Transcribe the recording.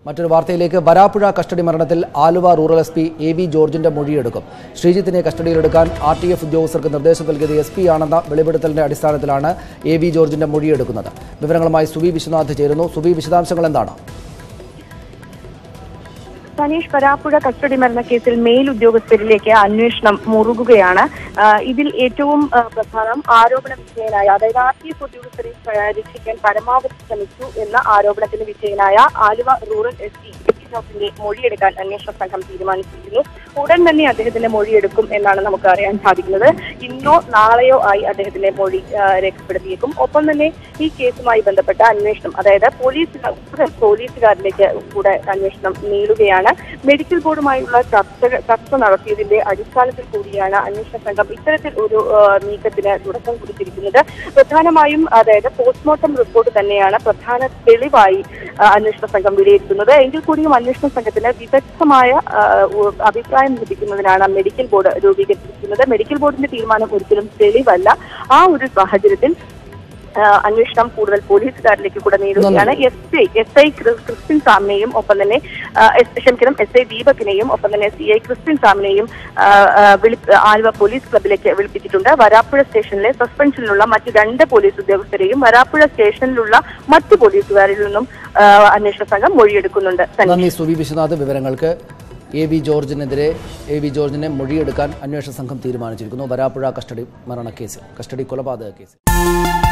മറ്റൊരു വാർത്തയിലേക്ക് വരാപ്പുഴ കസ്റ്റഡി മരണത്തിൽ Aluva rural S P A V ജോർജിന്റെ മൊഴിയെടുക്കും ശ്രീജിത്തിനെ കസ്റ്റഡിയിലെടുക്കാൻ ആർ ടി എഫ് ഉദ്യോഗസ്ഥർക്ക് നിർദ്ദേശം നൽകിയത് എസ് പി ആണെന്ന വെളിപ്പെടുത്തലിന്റെ അടിസ്ഥാനത്തിലാണ് എ വി ജോർജിന്റെ മൊഴിയെടുക്കുന്നത് വിവരങ്ങളുമായി സുവി വിശ്വനാഥ് ചേരുന്നു സുവി വിശദാംശങ്ങൾ എന്താണ് സനീഷ് വരാപ്പുഴ കസ്റ്റഡി മരണക്കേസിൽ മേലുദ്യോഗസ്ഥരിലേക്ക് അന്വേഷണം മുറുകുകയാണ് ആ, ഇതിൽ ഏറ്റവും ആ, പ്രധാനം ആരോപണ വിധേയനായ അതായത് ആർ ടി എഫ് ഉദ്യോഗസ്ഥരെ ആ, രക്ഷിക്കാൻ പരമാവധി ശ്രമിച്ചു എന്ന ആരോപണത്തിന് വിധേയനായ ആലുവ റൂറൽ എസ് പി ജോസിന്റെ മൊഴിയെടുക്കാൻ അന്വേഷണ സംഘം തീരുമാനിച്ചിരിക്കുന്നു ഉടൻ തന്നെ അദ്ദേഹത്തിന്റെ മൊഴിയെടുക്കും എന്നാണ് നമുക്ക് അറിയാൻ സാധിക്കുന്നത് ഇന്നോ നാളെയോ ആയി അദ്ദേഹത്തിന്റെ മൊഴി ആ, രേഖപ്പെടുത്തിയേക്കും ഒപ്പം തന്നെ ഈ കേസുമായി ബന്ധപ്പെട്ട അന്വേഷണം അതായത് പോലീസ് കൂടുതൽ പോലീസുകാരിലേക്ക് കൂടെ അന്വേഷണം നീളുകയാണ് മെഡിക്കൽ ബോർഡുമായുള്ള ചർച്ച ചർച്ച നടത്തിയതിന്റെ അടിസ്ഥാനത്തിൽ കൂടിയാണ് അന്വേഷണ സംഘം ഇത്തരത്തിൽ ഒരു ആ, നീക്കത്തിന് തുടക്കം കുറിച്ചിരിക്കുന്നത് പ്രധാനമായും അതായത് പോസ്റ്റ്മോർട്ടം റിപ്പോർട്ട് തന്നെയാണ് പ്രധാന തെളിവായി ആ, അന്വേഷണ സംഘം വിലയിരുത്തുന്നത് എങ്കിൽ കൂടിയും അന്വേഷണ സംഘത്തിന് വിദഗ്ധമായ ആ, ഉ- അഭിപ്രായം ലഭിക്കുന്നതിനാണ് മെഡിക്കൽ ബോർഡ് രൂപീകരിച്ചിരിക്കുന്നത് മെഡിക്കൽ ബോർഡിന്റെ തീരുമാനം ഒരിക്കലും തെളിവല്ല ആ ഒരു സാഹചര്യത്തിൽ ആ, അന്വേഷണം കൂടുതൽ പോലീസുകാരിലേക്ക് കൂടെ നീളുകയാണ് S I S I Christian സാമിനെയും ഒപ്പം തന്നെ ആ, എസ്- ക്ഷമിക്കണം എസ് ഐ ദീപകിനെയും ഒപ്പം തന്നെ സി ഐ ക്രിസ്ത്യൻ സാമിനെയും ആ, ആ, വിളി- ആലുവ പോലീസ് ക്ലബിലേക്ക് വിളിപ്പിച്ചിട്ടുണ്ട് വരാപ്പുഴ സ്റ്റേഷനിലെ സസ്പെൻഷനിലുള്ള മറ്റ് രണ്ട് പോലീസ് ഉദ്യോഗസ്ഥരെയും വരാപ്പുഴ സ്റ്റേഷനിലുള്ള മറ്റ് പോലീസുകാരിൽ നിന്നും ആ, അന്വേഷണ സംഘം മൊഴിയെടുക്കുന്നുണ്ട് സനീഷ്. നന്ദി സുവി വിശ്വനാഥ് വിവരങ്ങൾക്ക് എ വി ജോർജിനെതിരെ എ വി ജോർജിനെ മൊഴിയെടുക്കാൻ അന്വേഷണ സംഘം തീരുമാനിച്ചിരിക്കുന്നു വരാപ്പുഴ കസ്റ്റഡി മരണക്കേസിൽ കസ്റ്റഡി കൊലപാതക കേസിൽ